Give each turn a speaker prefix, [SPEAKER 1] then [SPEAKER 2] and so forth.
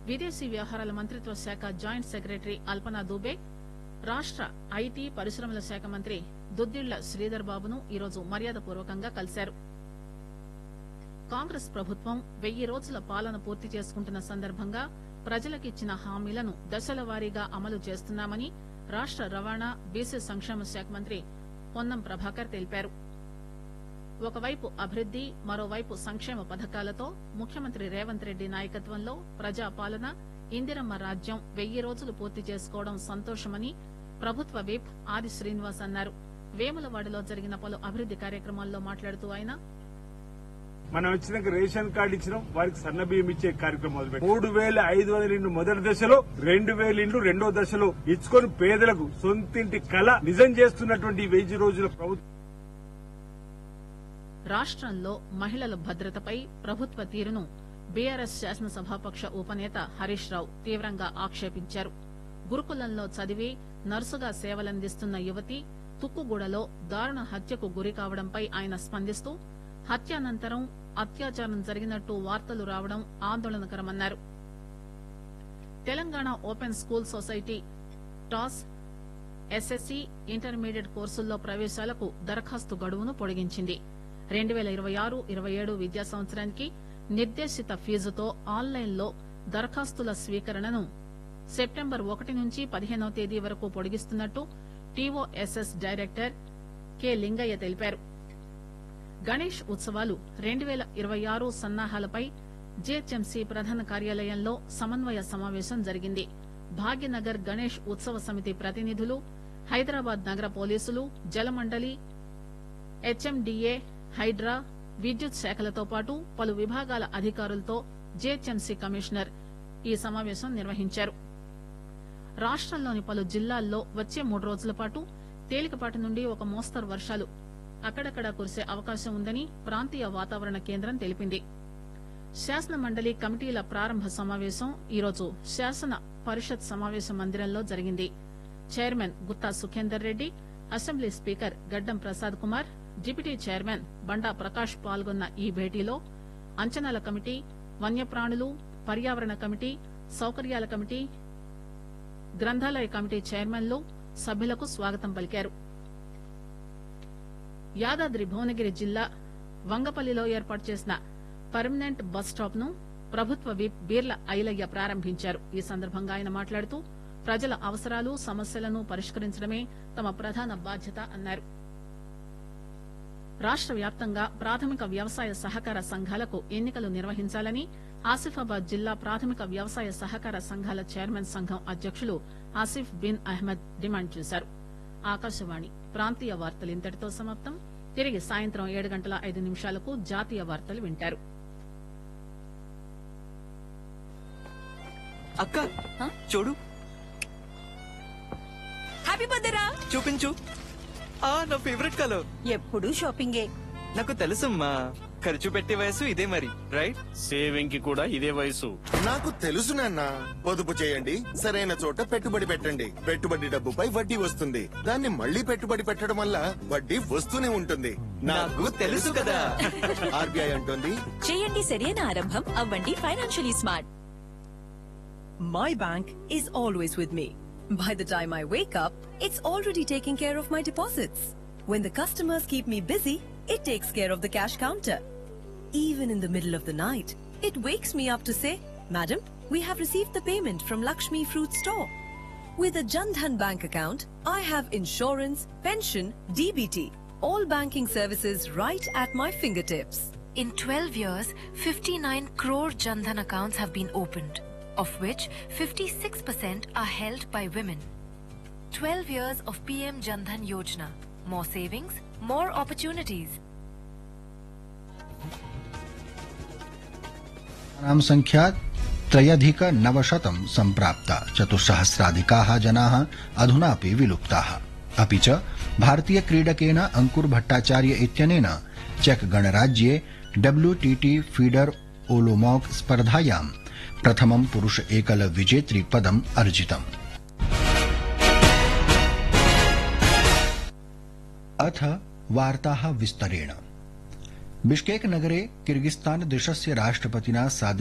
[SPEAKER 1] విదేశీ వ్యవహారాల మంత్రిత్వ శాఖ జాయింట్ సెక్రటరీ అల్పనా దూబే రాష్ట ఐటీ పరిశ్రమల శాఖ మంత్రి దుద్దిళ్ల శ్రీధర్ బాబును ఈరోజు మర్యాదపూర్వకంగా కలిశారు కాంగ్రెస్ ప్రభుత్వం వెయ్యి రోజుల పాలన పూర్తి చేసుకుంటున్న సందర్భంగా ప్రజలకిచ్చిన హామీలను దశల వారీగా అమలు చేస్తున్నామని రాష్ట రవాణా బీసీ సంక్షేమ శాఖ మంత్రి పొన్నం ప్రభాకర్ తెలిపారు ఒకవైపు అభివృద్ది మరోవైపు సంక్షేమ పథకాలతో ముఖ్యమంత్రి రేవంత్ రెడ్డి నాయకత్వంలో ప్రజాపాలన ఇందిరమ్మ రాజ్యం వెయ్యి రోజులు పూర్తి చేసుకోవడం సంతోషమని ప్రభుత్వ విప్ ఆది శ్రీనివాస్ అన్నారు వేములవాడలో జరిగిన పలు అభివృద్ది కార్యక్రమాల్లో మాట్లాడుతూ ఆయన
[SPEAKER 2] మనం వచ్చినాక రేషన్ కార్డు ఇచ్చినాం వారికి సన్న బియ్యం ఇచ్చే కార్యక్రమం మొదలుపెట్టాం మూడు వేల ఐదు వందల ఇండ్లు మొదటి దశలో రెండు వేల ఇండ్లు రెండో దశలో ఇచ్చుకొని పేదలకు సొంతింటి కళ నిజం చేస్తున్నటువంటి ఈ వెయ్యి రోజుల ప్రభుత్వం
[SPEAKER 1] రాష్టంలో మహిళల భద్రతపై ప్రభుత్వ తీరును బీఆర్ఎస్ శాసనసభాపక్ష ఉపనేత హరీష్ రావు తీవ్రంగా ఆక్షేపించారు గురుకులంలో చదివి నర్సుగా సేవలందిస్తున్న యువతి తుక్కుగూడలో దారుణ హత్యకు గురి కావడంపై ఆయన స్పందిస్తూ హత్యానంతరం అత్యాచారం జరిగినట్టు వార్తలు రావడం ఆందోళనకరమన్నారు Telangana open school society TOSS SSC intermediate కోర్సుల్లో ప్రవేశాలకు దరఖాస్తు గడువును పొడిగించింది రెండు పేల ఇరవై ఆరు ఇరవై ఏడు విద్యా సంవత్సరానికి నిర్దేశిత ఫీజుతో ఆన్లైన్ లో దరఖాస్తుల స్వీకరణను సెప్టెంబర్ ఒకటి నుంచి పదిహేనవ తేదీ వరకు పొడిగిస్తున్నట్టు టీఓఎస్ఎస్ డైరెక్టర్ కె లింగయ్య తెలిపారు గణేష్ ఉత్సవాలు రెండు పేల ఇరవై ఆరు సన్నాహాలపై జీహెచ్ఎంసీ ప్రధాన కార్యాలయంలో సమన్వయ సమావేశం జరిగింది భాగ్యనగర్ గణేష్ ఉత్సవ సమితి ప్రతినిధులు హైదరాబాద్ నగర పోలీసులు జలమండలి హెచ్ఎండిఏ హైడ్రా విద్యుత్ శాఖలతో పాటు పలు విభాగాల అధికారులతో జీహెచ్ఎంసీ కమిషనర్ ఈ సమావేశం నిర్వహించారు రాష్టంలోని పలు జిల్లాల్లో వచ్చే మూడు రోజుల పాటు తేలికపాటి నుండి ఒక మోస్తరు వర్షాలు అక్కడక్కడా కురిసే అవకాశం ఉందని ప్రాంతీయ వాతావరణ కేంద్రం తెలిపింది శాసన మండలి కమిటీల ప్రారంభ సమావేశం ఈరోజు శాసన పరిషత్ సమావేశ మందిరంలో జరిగింది chairman Gutta Sukhender Reddy assembly speaker Gaddam Prasad Kumar deputy chairman Banda Prakash పాల్గొన్న ఈ భేటీలో అంచనాల కమిటీ వన్యప్రాణులు పర్యావరణ కమిటీ సౌకర్యాల కమిటీ గ్రంథాలయ కమిటీ చైర్మన్లు సభ్యులకు స్వాగతం పలికారు యాదాద్రి భువనగిరి జిల్లా వంగపల్లిలో ఏర్పాటు చేసిన పర్మనెంట్ బస్ స్టాప్ ను ప్రభుత్వ విప్ బీర్ల ఐలయ్య ప్రారంభించారు ఈ సందర్భంగా ఆయన మాట్లాడుతూ ప్రజల అవసరాలు సమస్యలను పరిష్కరించడమే తమ ప్రధాన బాధ్యత అన్నారు రాష్ట వ్యాప్తంగా ప్రాథమిక వ్యవసాయ సహకార సంఘాలకు ఎన్నికలు నిర్వహించాలని ఆసిఫాబాద్ జిల్లా ప్రాథమిక వ్యవసాయ సహకార సంఘాల చైర్మన్ సంఘం అధ్యకులు ఆసిఫ్ బిన్ అహ్మద్ డిమాండ్ చేశారు ఆకాశవాణి ప్రాంతీయ వార్తలు ఇంతటితో సమాప్తం తిరిగి సాయంత్రం ఏడు గంటల ఐదు నిమిషాలకు జాతీయ వార్తలు వింటారు
[SPEAKER 3] అక్క చూడు
[SPEAKER 4] హ్యాపీ బర్త్డే రా
[SPEAKER 3] చూపించు ఆ నా ఫేవరెట్ కలర్
[SPEAKER 4] ఎప్పుడు షాపింగే
[SPEAKER 3] నాకు తెలుసమ్మా ఖర్చు పెట్టే వయసు ఇదే మరి రైట్
[SPEAKER 5] సేవింగ్ కి కూడా ఇదే వయసు
[SPEAKER 6] నాకు తెలుసు నాన్న పొదుపు చేయండి సరైన చోట పెట్టుబడి పెట్టండి పెట్టుబడి డబ్బుపై వడ్డీ వస్తుంది దాన్ని మళ్ళీ పెట్టుబడి పెట్టడం వల్ల వడ్డీ వస్తూనే ఉంటుంది
[SPEAKER 3] నాకు తెలుసు కదా
[SPEAKER 6] ఆర్బీఐ అంటుంది
[SPEAKER 4] చేయండి సరైన ఆరంభం అవ్వండి financially smart
[SPEAKER 7] My bank is always with me. By the time I wake up, it's already taking care of my deposits. When the customers keep me busy, it takes care of the cash counter. Even in the middle of the night, it wakes me up to say, Madam, we have received the payment from Lakshmi Fruit Store. With a Jandhan bank account, I have insurance, pension, DBT, all banking services right at my fingertips.
[SPEAKER 8] In 12 years, 59 crore Jandhan accounts have been opened, of which 56% are held by women. 12 years of PM Jandhan Yojana. More savings, more opportunities.
[SPEAKER 9] नाम संख्या त्रयधिक नवशतं सम्प्राप्ता चतुस्सहस्राधिकाः जनाः अधुनापि विलुप्ताः अपि च भारतीय क्रीडकेन अंकुर भट्टाचार्य इत्यनेन चेक गणराज्ये डब्ल्यूटीटी फीडर ओलोमॉक स्पर्धायां प्रथमं पुरुष एकल विजेतृ पदम् अर्जितम् अथ वार्ताः विस्तरेण बिश्केक नगरे किर्गिस्तान देशस्य राष्ट्रपतिना सादिक